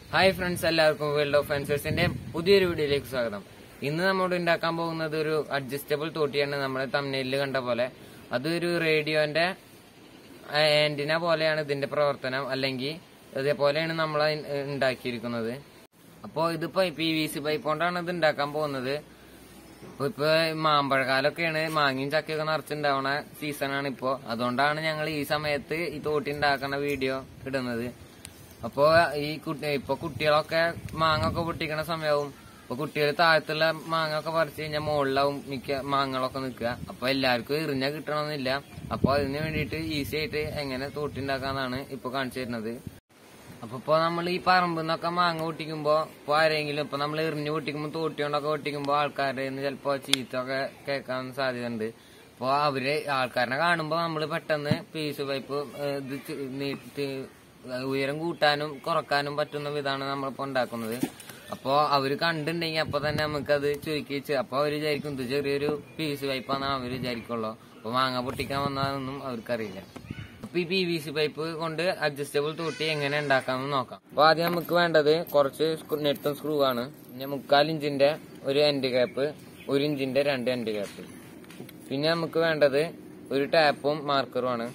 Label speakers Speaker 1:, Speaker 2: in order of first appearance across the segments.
Speaker 1: hi friends എല്ലാവർക്കും world of ഫാൻസേഴ്സിന്റെ പുതിയൊരു വീഡിയോയിലേക്ക് സ്വാഗതം ഇന്ന് നമ്മോട് ഉണ്ടാക്കാൻ പോകുന്നത് ഒരു അഡ്ജസ്റ്റബിൾ തോട്ടിയാണ് നമ്മുടെ തമ്മിലിൽ കണ്ട പോലെ അതൊരു റേഡിയോന്റെ ആന്റിന പോലെയാണ് ഇതിന്റെ പ്രവർത്തനം അല്ലെങ്കിൽ ഇതേപോലെയാണ് നമ്മൾ ഉണ്ടാക്കിയിരിക്കുന്നത് അപ്പോൾ ഇതിപ്പോ പി വി സി പൈപ്പ് കൊണ്ടാണ് ഇത് ഉണ്ടാക്കാൻ പോകുന്നത് ഇപ്പൊ ഇപ്പൊ മാമ്പഴക്കാലൊക്കെയാണ് മാങ്ങയും ചക്കയൊക്കെ നിറച്ചുണ്ടാവണ സീസണാണ് ഇപ്പോ അതുകൊണ്ടാണ് ഞങ്ങൾ ഈ സമയത്ത് ഈ തോട്ടി ഉണ്ടാക്കുന്ന വീഡിയോ ഇടുന്നത് അപ്പോ ഈ കുട്ടി ഇപ്പൊ കുട്ടികളൊക്കെ മാങ്ങ ഒക്കെ പൊട്ടിക്കണ സമയവും ഇപ്പൊ കുട്ടികൾ താഴത്തുള്ള മാങ്ങ ഒക്കെ പറിച്ചു കഴിഞ്ഞാൽ മുകളിലാവും മിക്ക മാങ്ങകളൊക്കെ നിൽക്കുക അപ്പൊ എല്ലാവർക്കും എറിഞ്ഞ കിട്ടണമെന്നില്ല അപ്പൊ അതിന് വേണ്ടിയിട്ട് ഈസി ആയിട്ട് എങ്ങനെ തോട്ടി ഉണ്ടാക്കാന്നാണ് ഇപ്പൊ കാണിച്ചു തരുന്നത് അപ്പൊ ഇപ്പൊ നമ്മൾ ഈ പറമ്പിൽ നിന്നൊക്കെ മാങ്ങ പൊട്ടിക്കുമ്പോ ഇപ്പൊ ആരെങ്കിലും ഇപ്പൊ നമ്മൾ എറിഞ്ഞു പൊട്ടിക്കുമ്പോ തോട്ടി കൊണ്ടൊക്കെ പൊട്ടിക്കുമ്പോ ആൾക്കാരുടെ കയ്യിന്ന് ചിലപ്പോ ചീത്ത ഒക്കെ കേൾക്കാൻ സാധ്യതയുണ്ട് അപ്പൊ അവര് ആൾക്കാരനെ കാണുമ്പോ നമ്മൾ പെട്ടെന്ന് പീസ് പൈപ്പ് ഏഹ്, ഇത് ചെ- നീട്ടി ഉയരം കൂട്ടാനും കുറക്കാനും പറ്റുന്ന വിധമാണ് നമ്മളിപ്പോ ഉണ്ടാക്കുന്നത് അപ്പൊ അവര് കണ്ടിട്ടുണ്ടെങ്കിൽ അപ്പൊ തന്നെ നമുക്കത് ചുരുക്കിച്ച് അപ്പൊ അവര് വിചാരിക്കും ഇത് ചെറിയൊരു പീസ് പൈപ്പാന്നാണ് അവര് വിചാരിക്കുള്ളൂ അപ്പൊ മാങ്ങ പൊട്ടിക്കാൻ വന്നതൊന്നും അവർക്കറിയില്ല അപ്പൊ ഈ പി വി സി പൈപ്പ് കൊണ്ട് അഡ്ജസ്റ്റബിൾ തൂട്ടി എങ്ങനെ ഉണ്ടാക്കാമെന്ന് നോക്കാം അപ്പൊ ആദ്യം നമുക്ക് വേണ്ടത് കുറച്ച് നെട്ടും സ്ക്രൂ ആണ് പിന്നെ മുക്കാൽ ഇഞ്ചിന്റെ ഒരു എൻഡ് ക്യാപ്പ് ഒരു ഇഞ്ചിന്റെ രണ്ട് എൻഡ് ക്യാപ്പ് പിന്നെ നമുക്ക് വേണ്ടത് ഒരു ടാപ്പും മാർക്കറും ആണ്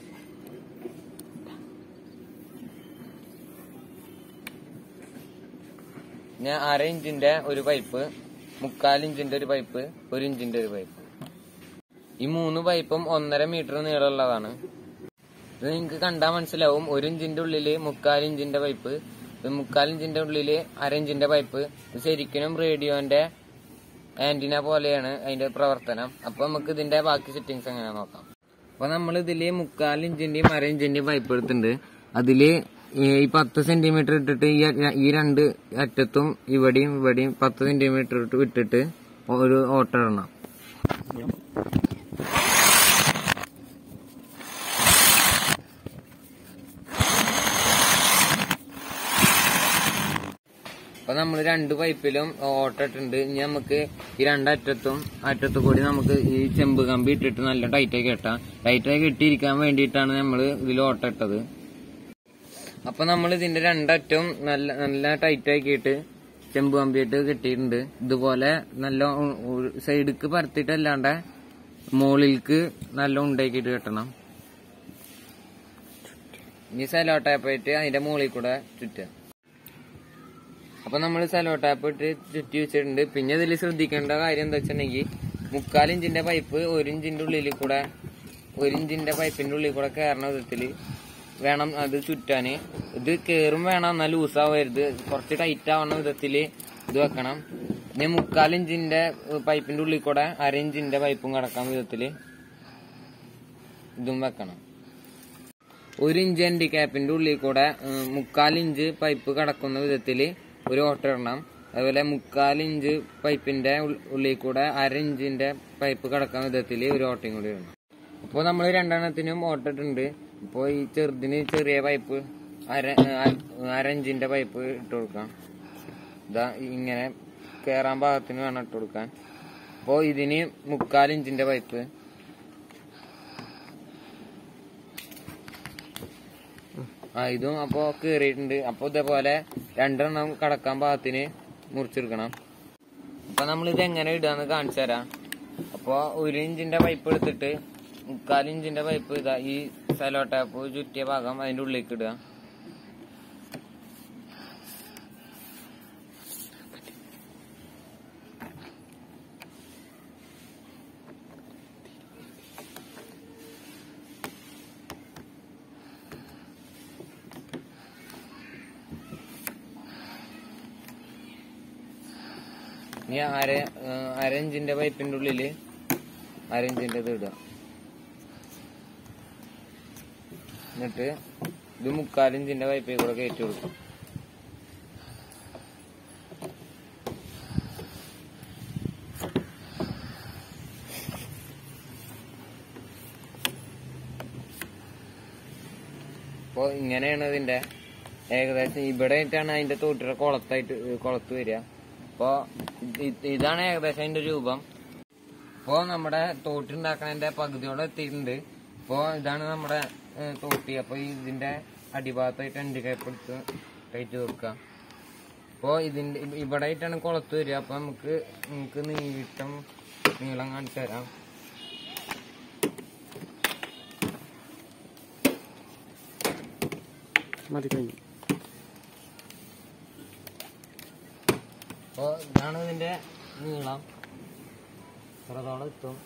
Speaker 1: പിന്നെ അര ഇഞ്ചിന്റെ ഒരു പൈപ്പ് മുക്കാൽ ഇഞ്ചിന്റെ ഒരു പൈപ്പ് ഒരു ഇഞ്ചിന്റെ ഒരു പൈപ്പ് ഈ മൂന്ന് പൈപ്പും ഒന്നര മീറ്റർ നീളമുള്ളതാണ് ഇത് നിങ്ങൾക്ക് കണ്ടാൽ മനസ്സിലാവും ഒരു ഇഞ്ചിന്റെ ഉള്ളില് മുക്കാൽ ഇഞ്ചിന്റെ പൈപ്പ് ഇത് മുക്കാൽ ഇഞ്ചിന്റെ ഉള്ളില് അര ഇഞ്ചിന്റെ പൈപ്പ് ഇത് ശരിക്കും റേഡിയോന്റെ ആന്റിന പോലെയാണ് അതിന്റെ പ്രവർത്തനം അപ്പൊ നമുക്ക് ഇതിന്റെ ബാക്കി സെറ്റിങ്സ് എങ്ങനെ നോക്കാം അപ്പൊ നമ്മൾ ഇതില് മുക്കാൽ ഇഞ്ചിന്റെയും അര ഇഞ്ചിന്റെയും പൈപ്പ് എടുത്തിട്ടുണ്ട് അതില് ഈ ഈ പത്ത് സെന്റിമീറ്റർ ഇട്ടിട്ട് ഈ അ- ഈ രണ്ട് അറ്റത്തും ഇവിടെയും ഇവിടെയും പത്ത് സെന്റിമീറ്റർ ഇട്ടിട്ട് ഒരു ഓട്ട ഇടണം അപ്പൊ നമ്മൾ രണ്ട് പൈപ്പിലും ഓട്ട ഇട്ടിട്ടുണ്ട് ഇനി നമുക്ക് ഈ രണ്ടറ്റത്തും അറ്റത്തു കൂടി നമുക്ക് ഈ ചെമ്പ് കമ്പി ഇട്ടിട്ട് നല്ല ടൈറ്റായി കെട്ടാം ടൈറ്റായി കെട്ടിയിരിക്കാൻ വേണ്ടിയിട്ടാണ് നമ്മൾ ഇതിൽ ഓട്ട ഇട്ടത് അപ്പൊ നമ്മൾ ഇതിന്റെ രണ്ടറ്റവും നല്ല നല്ല ടൈറ്റ് ആക്കിയിട്ട് ചെമ്പ് കമ്പിയിട്ട് കെട്ടിയിട്ടുണ്ട് ഇതുപോലെ നല്ല സൈഡിക്ക് പരത്തിയിട്ടല്ലാണ്ട് മുകളിലേക്ക് നല്ല ഉണ്ടാക്കിയിട്ട് കെട്ടണം ഇനി സെലോ ടാപ്പായിട്ട് അതിന്റെ മുകളിൽ കൂടെ ചുറ്റുക അപ്പൊ നമ്മൾ സെലോ ടാപ്പ് ഇട്ട് ചുറ്റി വെച്ചിട്ടുണ്ട് പിന്നെ ഇതിൽ ശ്രദ്ധിക്കേണ്ട കാര്യം എന്താ വെച്ചിട്ടുണ്ടെങ്കിൽ മുക്കാൽ ഇഞ്ചിന്റെ പൈപ്പ് ഒരു ഇഞ്ചിന്റെ ഉള്ളിൽ കൂടെ ഒരു ഇഞ്ചിന്റെ പൈപ്പിന്റെ ഉള്ളിൽ കൂടെ കയറുന്ന വിധത്തില് വേണം അത് ചുറ്റാന് ഇത് കേറും വേണം എന്നാൽ ലൂസ് ആവരുത് കുറച്ച് ടൈറ്റ് ആവുന്ന വിധത്തില് ഇത് വെക്കണം പിന്നെ മുക്കാൽ ഇഞ്ചിന്റെ ഏഹ്, പൈപ്പിന്റെ ഉള്ളിൽ കൂടെ അര ഇഞ്ചിന്റെ പൈപ്പും കടക്കാൻ വിധത്തില് ഇതും വെക്കണം ഒരു ഇഞ്ച് ഹാൻഡിക്യാപ്പിന്റെ ഉള്ളിൽ കൂടെ ഉം, മുക്കാൽ ഇഞ്ച് പൈപ്പ് കടക്കുന്ന വിധത്തില് ഒരു ഓട്ട ഇടണം അതുപോലെ മുക്കാൽ ഇഞ്ച് പൈപ്പിന്റെ ഉൾ- ഉള്ളിൽ കൂടെ അര ഇഞ്ചിന്റെ പൈപ്പ് കടക്കുന്ന വിധത്തില് ഒരു ഓട്ടയും കൂടി ഇടണം അപ്പോൾ നമ്മൾ രണ്ടെണ്ണത്തിനും ഓട്ട ഇട്ടിട്ടുണ്ട് ഇപ്പോൾ ഈ ചെറുതിന് ചെറിയ പൈപ്പ് അര അ- അര ഇഞ്ചിന്റെ പൈപ്പ് ഇട്ട് കൊടുക്കാം ഇതാ ഇങ്ങനെ കേറാൻ പാകത്തിന് വേണം ഇട്ട് കൊടുക്കാൻ അപ്പോൾ ഇതിന് മുക്കാൽ ഇഞ്ചിന്റെ പൈപ്പ് ആ ഇതും അപ്പോ കേറിയിട്ടുണ്ട് അപ്പൊ ഇതേപോലെ രണ്ടെണ്ണം കടക്കാൻ പാകത്തിന് മുറിച്ചെടുക്കണം അപ്പൊ നമ്മൾ ഇത് എങ്ങനെ ഇടാന്ന് കാണിച്ചു തരാം അപ്പൊ ഒരു ഇഞ്ചിന്റെ പൈപ്പ് എടുത്തിട്ട് മുക്കാൽ ഇഞ്ചിന്റെ പൈപ്പ് ഇതാ ഈ സെലോ ടാപ്പ് ചുറ്റിയ ഭാഗം അതിന്റെ ഉള്ളിലേക്ക് ഇടുക ഇനി അര ഏഹ് അര ഇഞ്ചിന്റെ പൈപ്പിന്റെ ഉള്ളില് അര ഇഞ്ചിന്റെ ഇത് ഇടുക എന്നിട്ട് ഇത് മുക്കാൽ ഇഞ്ചിന്റെ പൈപ്പിൽ കൂടെ കയറ്റി കൊടുക്കും അപ്പൊ ഇങ്ങനെയാണ് ഇതിന്റെ ഏകദേശം ഇവിടെ ആയിട്ടാണ് അതിന്റെ തോട്ടിയുടെ കുളത്തായിട്ട് കുളത്ത് വരിക അപ്പൊ ഇത് ഇതാണ് ഏകദേശം അതിന്റെ രൂപം ഇപ്പോ നമ്മുടെ തോട്ടുണ്ടാക്കണതിന്റെ പകുതിയോടെ എത്തിയിട്ടുണ്ട് ഇപ്പോ ഇതാണ് നമ്മുടെ ഏഹ്, തോട്ടി അപ്പൊ ഇതിന്റെ അടിഭാഗത്തായിട്ട് രണ്ട് കയപ്പ് എടുത്ത് ടൈറ്റ് വെക്കുക അപ്പോൾ ഇതിന്റെ ഇ- ഇവിടെ ആയിട്ടാണ് കുളത്ത് വരിക അപ്പൊ നമുക്ക് നമുക്ക് നീട്ടം നീളം കാണിച്ചു തരാം
Speaker 2: മതി കഴിഞ്ഞു
Speaker 1: അപ്പോൾ ഇതാണ് ഇതിന്റെ നീളം ഇത്രത്തോളം എത്തും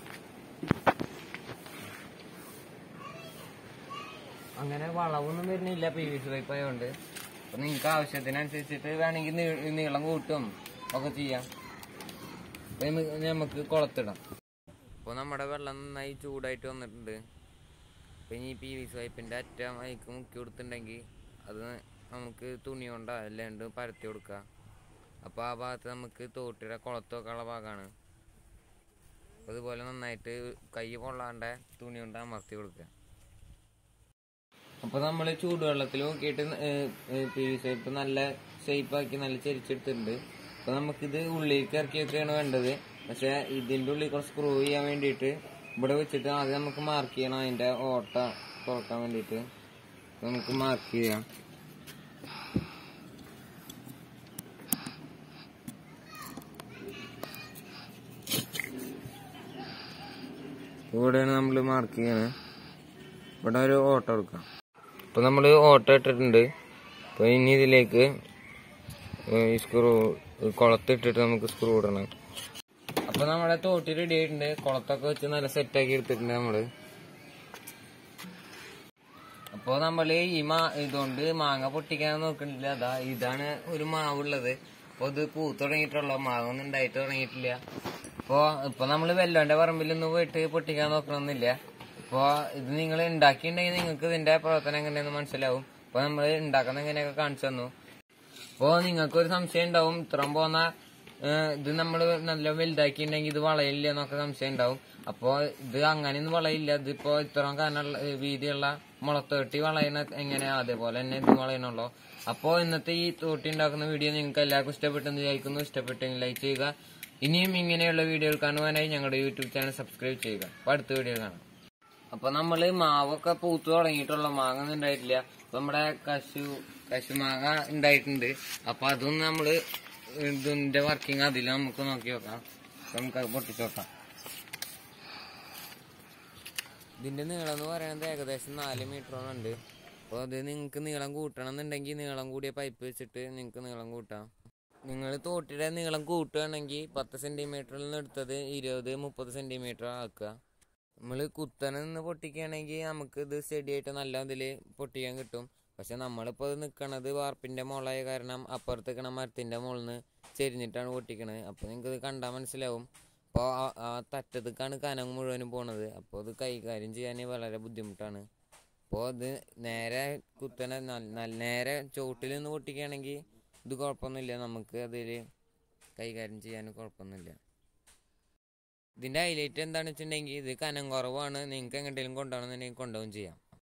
Speaker 1: അങ്ങനെ വളവൊന്നും വരുന്നില്ല പി വി സി പൈപ്പ് ആയതുകൊണ്ട് അപ്പൊ നിങ്ങൾക്ക് ആവശ്യത്തിനനുസരിച്ചിട്ട് വേണമെങ്കിൽ നീ- നീളം കൂട്ടും ഒക്കെ ചെയ്യാം അപ്പൊ നമുക്ക് നമുക്ക് കുളത്തിടാം അപ്പോൾ നമ്മുടെ വെള്ളം നന്നായി ചൂടായിട്ട് വന്നിട്ടുണ്ട് അപ്പൊ ഇനി പി വി സി പൈപ്പിന്റെ അറ്റം അതിക്ക് മുക്കി കൊടുത്തിട്ടുണ്ടെങ്കിൽ അത് നമുക്ക് തുണി കൊണ്ടോ അല്ലാണ്ട് പരത്തി കൊടുക്കാം അപ്പോൾ ആ ഭാഗത്ത് നമുക്ക് തോട്ടിയുടെ കുളത്തൊക്കെയുള്ള ഭാഗമാണ് അപ്പോൾ ഇതുപോലെ നന്നായിട്ട് കൈ പൊള്ളാണ്ട് തുണി കൊണ്ട് അമർത്തി കൊടുക്കുക അപ്പോൾ നമ്മൾ ചൂടുവെള്ളത്തിൽ നോക്കിയിട്ട് പി വി ഷേപ്പ് നല്ല shape ആക്കി നല്ല ചെരിച്ചെടുത്തിട്ടുണ്ട് അപ്പോൾ നമുക്കിത് ഉള്ളിലേക്ക് ഇറക്കി വെക്കുകയാണ് വേണ്ടത് പക്ഷേ ഇതിൻ്റെ ഉള്ളിൽ കുറച്ച് സ്ക്രൂ ചെയ്യാൻ വേണ്ടിയിട്ട് ഇവിടെ വെച്ചിട്ട് ആദ്യം നമുക്ക് മാർക്ക് ചെയ്യണം അതിൻ്റെ ഓട്ട തുറക്കാൻ വേണ്ടിയിട്ട് നമുക്ക് മാർക്ക് ചെയ്യാം ഇവിടെയാണ് നമ്മൾ മാർക്ക് ചെയ്യണത് ഇവിടെ ഒരു ഓട്ടോ എടുക്കാം ഇപ്പൊ നമ്മൾ ഓട്ടോ ഇട്ടിട്ടുണ്ട് അപ്പൊ ഇനി ഇതിലേക്ക് ഈ സ്ക്രൂ കുളത്തിട്ടിട്ട് നമുക്ക് സ്ക്രൂ ഇടണം അപ്പൊ നമ്മുടെ തോട്ടി റെഡി ആയിട്ടുണ്ട് കുളത്തൊക്കെ വെച്ച് നല്ല സെറ്റ് ആക്കി എടുത്തിട്ടുണ്ട് നമ്മള് അപ്പൊ നമ്മള് ഈ മാ ഇതുകൊണ്ട് മാങ്ങ പൊട്ടിക്കാൻ നോക്കണില്ല അതാ ഇതാണ് ഒരു മാവുള്ളത് അപ്പൊ ഇത് പൂത്ത് തുടങ്ങിയിട്ടുള്ള മാങ്ങൊന്നും ഉണ്ടായിട്ട് തുടങ്ങിയിട്ടില്ല അപ്പൊ ഇപ്പൊ നമ്മള് വെല്ലോന്റെ പറമ്പിലൊന്നും പോയിട്ട് പൊട്ടിക്കാൻ നോക്കണമെന്നില്ല അപ്പൊ ഇത് നിങ്ങൾ ഉണ്ടാക്കിയിട്ടുണ്ടെങ്കിൽ നിങ്ങൾക്ക് ഇതിന്റെ പ്രവർത്തനം എങ്ങനെയാന്ന് മനസ്സിലാവും അപ്പൊ നമ്മൾ ഉണ്ടാക്കുന്ന എങ്ങനെയൊക്കെ കാണിച്ചു തന്നു അപ്പോ നിങ്ങൾക്ക് ഒരു സംശയം ഉണ്ടാവും ഇത്രയും പോന്ന ഏഹ്, ഇത് നമ്മൾ നല്ല വലുതാക്കിയിട്ടുണ്ടെങ്കിൽ ഇത് വളയില്ല എന്നൊക്കെ സംശയം ഉണ്ടാവും അപ്പോ ഇത് അങ്ങനെയൊന്നും വളയില്ല ഇതിപ്പോ ഇത്രയും കനുള്ള ഏഹ്, വീതിയുള്ള മുളത്തോട്ടി വളയണ എങ്ങനെയാ അതേപോലെ തന്നെ ഇത് വളയണുള്ളൂ അപ്പോ ഇന്നത്തെ ഈ തോട്ടി ഉണ്ടാക്കുന്ന വീഡിയോ നിങ്ങൾക്ക് എല്ലാവർക്കും ഇഷ്ടപ്പെട്ടെന്ന് വിചാരിക്കുന്നു ഇഷ്ടപ്പെട്ടെങ്കിൽ ലൈക്ക് ചെയ്യുക ഇനിയും ഇങ്ങനെയുള്ള വീഡിയോകൾ കാണുവാനായി ഞങ്ങളുടെ യൂട്യൂബ് ചാനൽ സബ്സ്ക്രൈബ് ചെയ്യുക അപ്പൊ അടുത്ത വീഡിയോ കാണാം അപ്പൊ നമ്മള് മാവൊക്കെ പൂത്തു തുടങ്ങിയിട്ടുള്ള മാങ്ങ ഒന്നും ഉണ്ടായിട്ടില്ല അപ്പൊ നമ്മുടെ കശു കശുമാങ്ങ ഉണ്ടായിട്ടുണ്ട് അപ്പൊ അതും നമ്മള് ഇതിന്റെ വർക്കിംഗ് അതിൽ നമുക്ക് നോക്കി നോക്കാം അപ്പൊ നമുക്ക് അത് പൊട്ടിച്ചു നോക്കാം ഇതിന്റെ നീളം എന്ന് പറയുന്നത് ഏകദേശം നാല് മീറ്ററോളം ഉണ്ട് അപ്പോൾ അത് നിങ്ങൾക്ക് നീളം കൂട്ടണം എന്നുണ്ടെങ്കിൽ നീളം കൂടിയ പൈപ്പ് വെച്ചിട്ട് നിങ്ങൾക്ക് നീളം കൂട്ടാം നിങ്ങൾ തോട്ടിയുടെ നീളം കൂട്ടുകയാണെങ്കിൽ പത്ത് സെന്റിമീറ്ററിൽ നിന്ന് എടുത്തത് ഇരുപത് മുപ്പത് സെന്റിമീറ്റർ ആക്കുക നമ്മൾ കുത്തനെ നിന്ന് പൊട്ടിക്കുകയാണെങ്കിൽ നമുക്ക് ഇത് സ്റ്റഡി ആയിട്ട് നല്ല ഇതിൽ പൊട്ടിക്കാൻ കിട്ടും പക്ഷെ നമ്മളിപ്പോൾ ഇത് നിൽക്കണത് വാർപ്പിൻ്റെ മുകളായ കാരണം അപ്പുറത്ത് നിൽക്കണ മരത്തിൻ്റെ മുകളിൽ നിന്ന് ചെരിഞ്ഞിട്ടാണ് പൊട്ടിക്കണത് അപ്പോൾ നിങ്ങൾക്ക് ഇത് കണ്ടാൽ മനസ്സിലാവും അപ്പോൾ ആ തറ്റത്തേക്കാണ് കനം മുഴുവനും പോണത് അപ്പോൾ ഇത് കൈകാര്യം ചെയ്യാൻ വളരെ ബുദ്ധിമുട്ടാണ് അപ്പോൾ ഇത് നേരെ കുത്തനെ നല്ല നല്ല നേരെ ചോട്ടിൽ നിന്ന് പൊട്ടിക്കുകയാണെങ്കിൽ ഇത് കുഴപ്പമൊന്നുമില്ല നമുക്ക് അതിൽ കൈകാര്യം ചെയ്യാൻ കുഴപ്പമൊന്നുമില്ല ഇതിന്റെ ഹൈലൈറ്റ് എന്താണെന്ന് വെച്ചിട്ടുണ്ടെങ്കിൽ ഇത് കനം കുറവാണ് നിങ്ങൾക്ക് എങ്ങോട്ടെങ്കിലും കൊണ്ടുപോകണമെന്നുണ്ടെങ്കിൽ കൊണ്ടുപോകും ചെയ്യാം